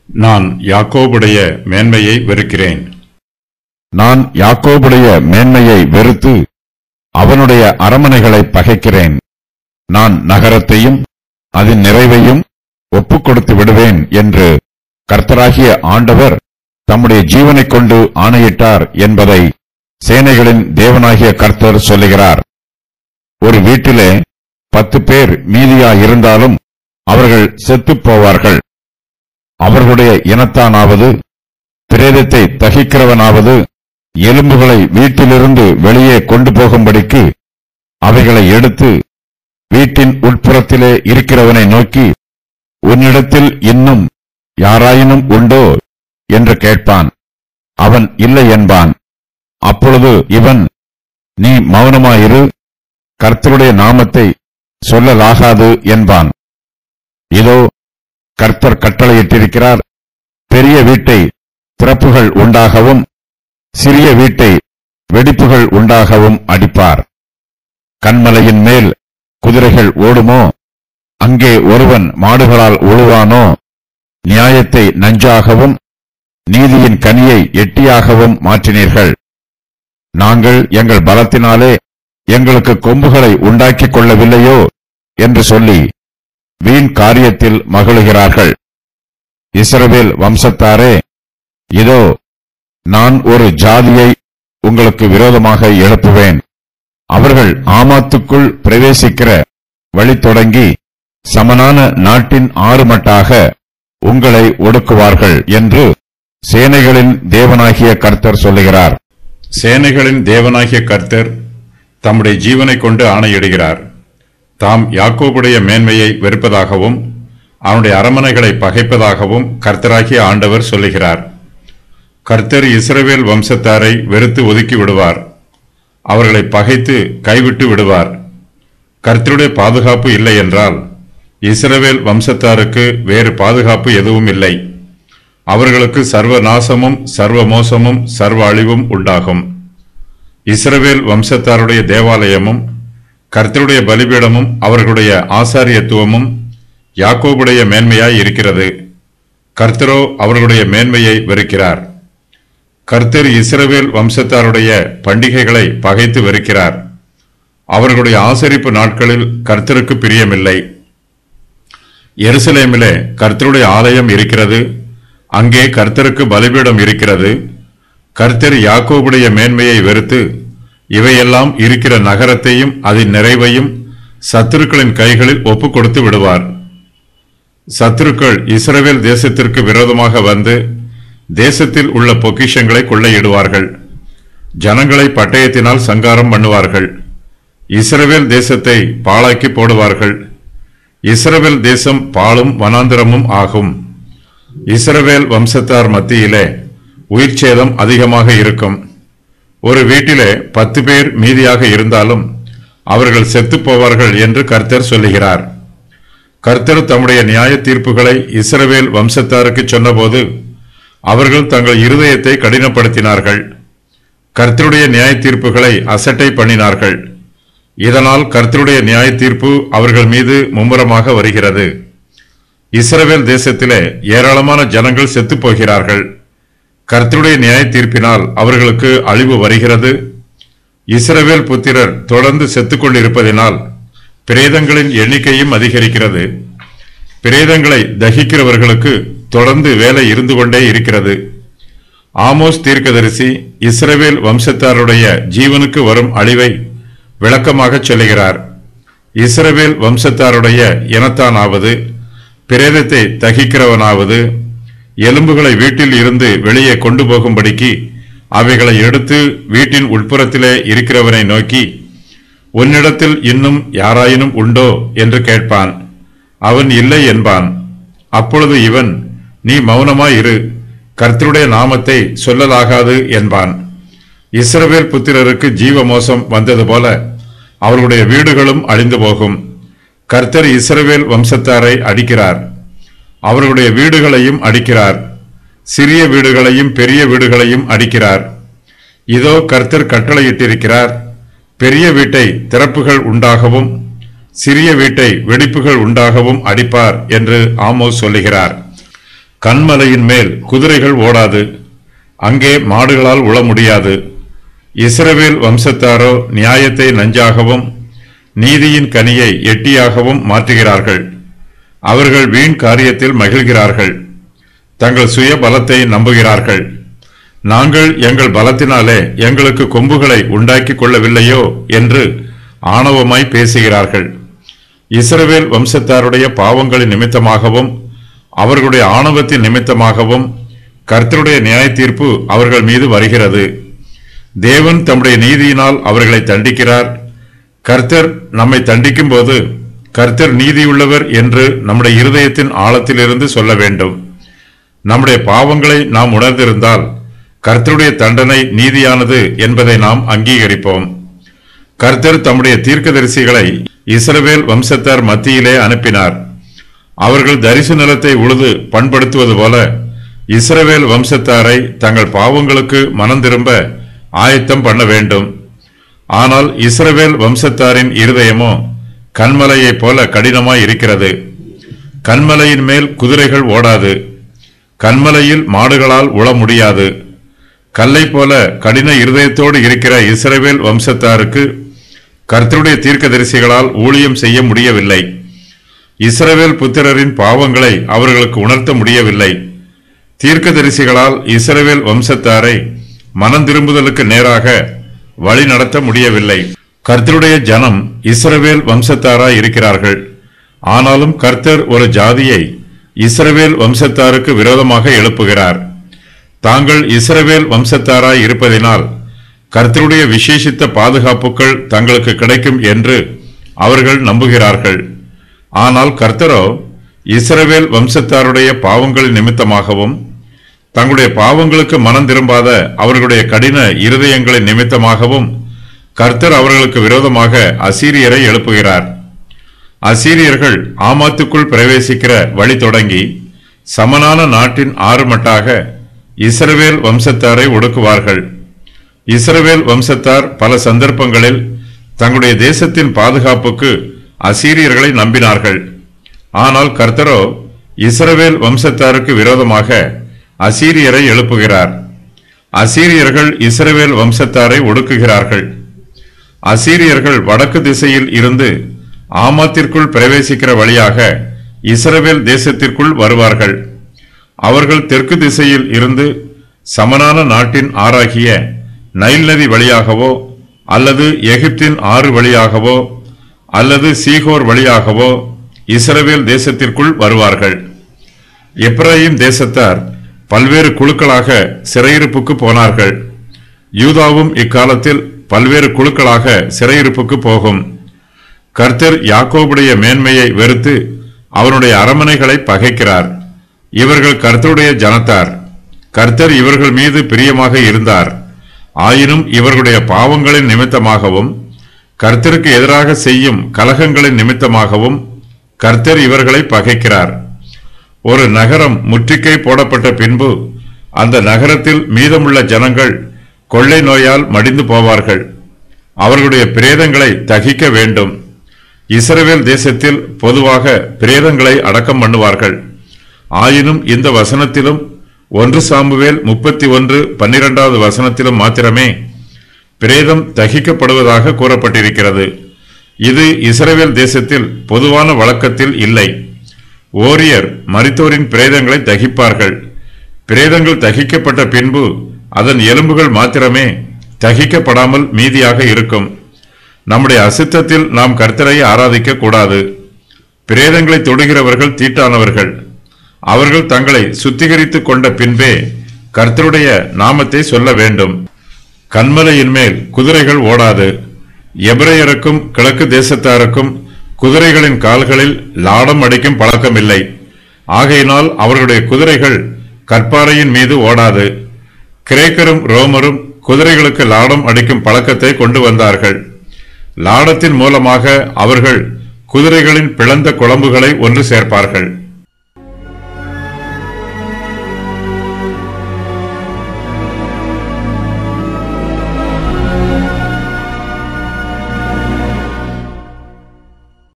நான் யாக்கோபுடைய மேன்மையை வெறுக்கிறேன் நான் யாக்கோபுடைய மேன்மையை வெறுத்து அவனுடைய அரமனைகளை பகைக்கிறேன் நான் நகரத்தையும் அதன் நிறைவையும் ஒப்புக் கொடுத்து விடுவேன் என்று கர்த்தராகிய ஆண்டவர் தம்முடைய ஜீவனைக் கொண்டு ஆணையிட்டார் என்பதை சேனைகளின் தேவனாகிய கர்த்தர் சொல்லுகிறார் ஒரு வீட்டிலே பத்து பேர் மீதியாயிருந்தாலும் அவர்கள் செத்துப் போவார்கள் அவர்களுடைய இனத்தானாவது பிரேதத்தை தகிக்கிறவனாவது எலும்புகளை வீட்டிலிருந்து வெளியே கொண்டு போகும்படிக்கு அவைகளை எடுத்து வீட்டின் உட்புறத்திலே இருக்கிறவனை நோக்கி உன்னிடத்தில் இன்னும் யாராயினும் உண்டோ என்று கேட்பான் அவன் இல்லை என்பான் அப்பொழுது இவன் நீ மௌனமாயிரு கர்த்தருடைய நாமத்தை சொல்லலாகாது என்பான் இதோ கர்த்தர் கட்டளையிட்டிருக்கிறார் பெரிய வீட்டை திறப்புகள் உண்டாகவும் சிறிய வீட்டை வெடிப்புகள் உண்டாகவும் அடிப்பார் கண்மலையின் மேல் குதிரைகள் ஓடுமோ அங்கே ஒருவன் மாடுகளால் உழுவானோ நியாயத்தை நஞ்சாகவும் நீதியின் கனியை எட்டியாகவும் மாற்றினீர்கள் நாங்கள் எங்கள் பலத்தினாலே எங்களுக்கு கொம்புகளை உண்டாக்கிக் கொள்ளவில்லையோ என்று சொல்லி வீண் காரியத்தில் மகிழுகிறார்கள் இஸ்ரவேல் வம்சத்தாரே இதோ நான் ஒரு ஜாதியை உங்களுக்கு விரோதமாக எழுப்புவேன் அவர்கள் ஆமாத்துக்குள் பிரவேசிக்கிற வழி தொடங்கி சமனான நாட்டின் ஆறுமட்டாக உங்களை ஒடுக்குவார்கள் என்று சேனைகளின் தேவனாகிய கர்த்தர் சொல்லுகிறார் சேனைகளின் தேவனாகிய கர்த்தர் தம்முடைய ஜீவனைக் கொண்டு ஆணையிடுகிறார் தாம் யாக்கோபுடைய மேன்மையை வெறுப்பதாகவும் அவனுடைய அரமனைகளை பகைப்பதாகவும் கர்த்தராகிய ஆண்டவர் சொல்லுகிறார் கர்த்தர் இஸ்ரவேல் வம்சத்தாரை வெறுத்து ஒதுக்கி விடுவார் அவர்களை பகைத்து கைவிட்டு விடுவார் கர்த்தருடைய பாதுகாப்பு இல்லை என்றால் இஸ்ரவேல் வம்சத்தாருக்கு வேறு பாதுகாப்பு எதுவும் இல்லை அவர்களுக்கு சர்வ நாசமும் சர்வ மோசமும் சர்வ அழிவும் உண்டாகும் இஸ்ரவேல் வம்சத்தாருடைய தேவாலயமும் கர்த்தருடைய பலிபீடமும் அவர்களுடைய ஆசாரியத்துவமும் யாக்கோபுடைய மேன்மையாய் இருக்கிறது கர்த்தரோ அவர்களுடைய மேன்மையை வெறுக்கிறார் கர்த்தர் இஸ்ரவேல் வம்சத்தாருடைய பண்டிகைகளை பகைத்து வெறுக்கிறார் அவர்களுடைய ஆசரிப்பு நாட்களில் கர்த்தருக்கு பிரியமில்லை எருசலேமிலே கர்த்தருடைய ஆலயம் இருக்கிறது அங்கே கர்த்தருக்கு பலிபீடம் இருக்கிறது கர்த்தர் யாக்கோபுடைய மேன்மையை வெறுத்து இவையெல்லாம் இருக்கிற நகரத்தையும் அதன் நிறைவையும் சத்துருக்களின் கைகளில் ஒப்புக் கொடுத்து விடுவார் சத்துருக்கள் இஸ்ரவேல் தேசத்திற்கு விரோதமாக வந்து தேசத்தில் உள்ள பொக்கிஷங்களை கொள்ளையிடுவார்கள் ஜனங்களை பட்டயத்தினால் சங்காரம் பண்ணுவார்கள் இஸ்ரவேல் தேசத்தை பாழாக்கி போடுவார்கள் இஸ்ரவேல் தேசம் பாலும் வனாந்திரமும் ஆகும் இஸ்ரவேல் வம்சத்தார் மத்தியிலே உயிர்ச்சேதம் அதிகமாக இருக்கும் ஒரு வீட்டிலே பத்து பேர் மீதியாக இருந்தாலும் அவர்கள் செத்துப் போவார்கள் என்று கர்த்தர் சொல்லுகிறார் கர்த்தர் தம்முடைய நியாய தீர்ப்புகளை இஸ்ரவேல் வம்சத்தாருக்கு சொன்னபோது அவர்கள் தங்கள் இருதயத்தை கடினப்படுத்தினார்கள் கர்த்தருடைய நியாய தீர்ப்புகளை அசட்டை பண்ணினார்கள் இதனால் கர்த்தருடைய நியாய தீர்ப்பு அவர்கள் மீது மும்முரமாக வருகிறது இஸ்ரவேல் தேசத்திலே ஏராளமான ஜனங்கள் செத்துப் போகிறார்கள் கர்த்தருடைய நியாய தீர்ப்பினால் அவர்களுக்கு அழிவு வருகிறது இஸ்ரவேல் புத்திரர் தொடர்ந்து செத்துக் கொண்டிருப்பதினால் பிரேதங்களின் எண்ணிக்கையும் அதிகரிக்கிறது பிரேதங்களை தகிக்கிறவர்களுக்கு தொடர்ந்து வேலை இருந்து கொண்டே இருக்கிறது ஆமோஸ் தீர்க்கதரிசி இஸ்ரவேல் வம்சத்தாருடைய ஜீவனுக்கு வரும் அழிவை விளக்கமாகச் சொல்லுகிறார் இஸ்ரவேல் வம்சத்தாருடைய இனத்தானாவது பிரேதத்தை தகிக்கிறவனாவது எலும்புகளை வீட்டில் இருந்து வெளியே கொண்டு போகும்படிக்கு அவைகளை எடுத்து வீட்டின் உட்புறத்திலே இருக்கிறவனை நோக்கி உன்னிடத்தில் இன்னும் யாராயினும் உண்டோ என்று கேட்பான் அவன் இல்லை என்பான் அப்பொழுது இவன் நீ மௌனமாய் இரு கர்த்தருடைய நாமத்தை சொல்லலாகாது என்பான் இஸ்ரவேல் புத்திரருக்கு ஜீவ மோசம் வந்தது போல அவர்களுடைய வீடுகளும் அழிந்து போகும் கர்த்தர் இஸ்ரவேல் வம்சத்தாரை அடிக்கிறார் அவர்களுடைய வீடுகளையும் அடிக்கிறார் சிறிய வீடுகளையும் பெரிய வீடுகளையும் அடிக்கிறார் இதோ கர்த்தர் கட்டளையிட்டிருக்கிறார் பெரிய வீட்டை திறப்புகள் உண்டாகவும் சிறிய வீட்டை வெடிப்புகள் உண்டாகவும் அடிப்பார் என்று ஆமோஸ் சொல்லுகிறார் கண்மலையின் மேல் குதிரைகள் ஓடாது அங்கே மாடுகளால் உழ முடியாது இஸ்ரவேல் வம்சத்தாரோ நியாயத்தை நஞ்சாகவும் நீதியின் கனியை எட்டியாகவும் மாற்றுகிறார்கள் அவர்கள் வீண் காரியத்தில் மகிழ்கிறார்கள் தங்கள் சுய பலத்தை நம்புகிறார்கள் நாங்கள் எங்கள் பலத்தினாலே எங்களுக்கு கொம்புகளை உண்டாக்கிக் கொள்ளவில்லையோ என்று ஆணவமாய் பேசுகிறார்கள் இஸ்ரவேல் வம்சத்தாருடைய பாவங்களின் நிமித்தமாகவும் அவர்களுடைய ஆணவத்தின் நிமித்தமாகவும் கர்த்தருடைய நியாய தீர்ப்பு அவர்கள் மீது வருகிறது தேவன் தம்முடைய நீதியினால் அவர்களை தண்டிக்கிறார் கர்த்தர் நம்மை தண்டிக்கும் போது கர்த்தர் நீதியுள்ளவர் என்று நம்முடைய இருதயத்தின் ஆழத்திலிருந்து சொல்ல வேண்டும் நம்முடைய பாவங்களை நாம் உணர்ந்திருந்தால் கர்த்தருடைய தண்டனை நீதியானது என்பதை நாம் அங்கீகரிப்போம் கர்த்தர் தம்முடைய தீர்க்கதரிசிகளை இஸ்ரவேல் வம்சத்தார் மத்தியிலே அனுப்பினார் அவர்கள் தரிசு நிலத்தை உழுது பண்படுத்துவது போல இஸ்ரவேல் வம்சத்தாரை தங்கள் பாவங்களுக்கு மனம் திரும்ப ஆயத்தம் பண்ண வேண்டும் ஆனால் இஸ்ரவேல் வம்சத்தாரின் இருதயமோ கண்மலையைப் போல கடினமாய் இருக்கிறது கண்மலையின் மேல் குதிரைகள் ஓடாது கண்மலையில் மாடுகளால் உழ முடியாது கல்லை போல கடின இருதயத்தோடு இருக்கிற இஸ்ரவேல் வம்சத்தாருக்கு கர்த்தருடைய தீர்க்கதரிசிகளால் ஊழியம் செய்ய முடியவில்லை இஸ்ரவேல் புத்திரரின் பாவங்களை அவர்களுக்கு உணர்த்த முடியவில்லை தீர்க்கதரிசிகளால் இஸ்ரவேல் வம்சத்தாரை மனம் திரும்புதலுக்கு நேராக வழி நடத்த முடியவில்லை கர்த்தருடைய ஜனம் இஸ்ரவேல் வம்சத்தாராய் இருக்கிறார்கள் ஆனாலும் கர்த்தர் ஒரு ஜாதியை இஸ்ரவேல் வம்சத்தாருக்கு விரோதமாக எழுப்புகிறார் தாங்கள் இஸ்ரவேல் வம்சத்தாராய் இருப்பதினால் கர்த்தருடைய விசேஷித்த பாதுகாப்புகள் தங்களுக்கு கிடைக்கும் என்று அவர்கள் நம்புகிறார்கள் ஆனால் கர்த்தரோ இஸ்ரவேல் வம்சத்தாருடைய பாவங்களின் நிமித்தமாகவும் தங்களுடைய பாவங்களுக்கு மனம் திரும்பாத அவர்களுடைய கடின இருதயங்களின் நிமித்தமாகவும் கர்த்தர் அவர்களுக்கு விரோதமாக அசீரியரை எழுப்புகிறார் அசீரியர்கள் ஆமாத்துக்குள் பிரவேசிக்கிற வழி தொடங்கி சமனான நாட்டின் ஆறுமட்டாக இஸ்ரவேல் வம்சத்தாரை ஒடுக்குவார்கள் இஸ்ரவேல் வம்சத்தார் பல சந்தர்ப்பங்களில் தங்களுடைய தேசத்தின் பாதுகாப்புக்கு அசீரியர்களை நம்பினார்கள் ஆனால் கர்த்தரோ இஸ்ரவேல் வம்சத்தாருக்கு விரோதமாக அசீரியரை எழுப்புகிறார் அசீரியர்கள் இஸ்ரவேல் வம்சத்தாரை ஒடுக்குகிறார்கள் அசீரியர்கள் வடக்கு திசையில் இருந்து ஆமாத்திற்குள் பிரவேசிக்கிற வழியாக இஸ்ரவேல் தேசத்திற்குள் வருவார்கள் அவர்கள் தெற்கு திசையில் இருந்து சமனான நாட்டின் ஆறாகிய நைல் நதி வழியாகவோ அல்லது எகிப்தின் ஆறு வழியாகவோ அல்லது சீகோர் வழியாகவோ இஸ்ரவேல் தேசத்திற்குள் வருவார்கள் எப்ராயிம் தேசத்தார் பல்வேறு குழுக்களாக சிறையிருப்புக்கு போனார்கள் யூதாவும் இக்காலத்தில் பல்வேறு குழுக்களாக சிறையிருப்புக்கு போகும் கர்த்தர் யாக்கோபுடைய மேன்மையை வெறுத்து அவனுடைய அரமனைகளை பகைக்கிறார் இவர்கள் கர்த்தருடைய ஜனத்தார் கர்த்தர் இவர்கள் மீது பிரியமாக இருந்தார் ஆயினும் இவர்களுடைய பாவங்களின் நிமித்தமாகவும் கர்த்தருக்கு எதிராக செய்யும் கலகங்களின் நிமித்தமாகவும் கர்த்தர் இவர்களை பகைக்கிறார் ஒரு நகரம் முற்றுகை போடப்பட்ட பின்பு அந்த நகரத்தில் மீதமுள்ள ஜனங்கள் கொள்ளை நோயால் மடிந்து போவார்கள் அவர்களுடைய பிரேதங்களை தகிக்க வேண்டும் இஸ்ரவேல் தேசத்தில் பொதுவாக பிரேதங்களை அடக்கம் பண்ணுவார்கள் ஆயினும் இந்த வசனத்திலும் ஒன்று சாமுவேல் முப்பத்தி ஒன்று பன்னிரெண்டாவது வசனத்திலும் மாத்திரமே பிரேதம் தகிக்கப்படுவதாக கூறப்பட்டிருக்கிறது இது இஸ்ரவேல் தேசத்தில் பொதுவான வழக்கத்தில் இல்லை ஓரியர் மரித்தோரின் பிரேதங்களை தகிப்பார்கள் பிரேதங்கள் தகிக்கப்பட்ட பின்பு அதன் எலும்புகள் மாத்திரமே தகிக்கப்படாமல் மீதியாக இருக்கும் நம்முடைய அசுத்தத்தில் நாம் கர்த்தரை ஆராதிக்க கூடாது பிரேதங்களை தொடுகிறவர்கள் தீட்டானவர்கள் அவர்கள் தங்களை சுத்திகரித்துக் கொண்ட பின்பே கர்த்தருடைய நாமத்தை சொல்ல வேண்டும் கண்மலையின் மேல் குதிரைகள் ஓடாது எபிரேயருக்கும் கிழக்கு தேசத்தாருக்கும் குதிரைகளின் கால்களில் லாடம் அடிக்கும் பழக்கமில்லை ஆகையினால் அவர்களுடைய குதிரைகள் கற்பாறையின் மீது ஓடாது கிரேக்கரும் ரோமரும் குதிரைகளுக்கு லாடம் அடிக்கும் பழக்கத்தை கொண்டு வந்தார்கள் லாடத்தின் மூலமாக அவர்கள் குதிரைகளின் பிளந்த குழம்புகளை ஒன்று சேர்ப்பார்கள்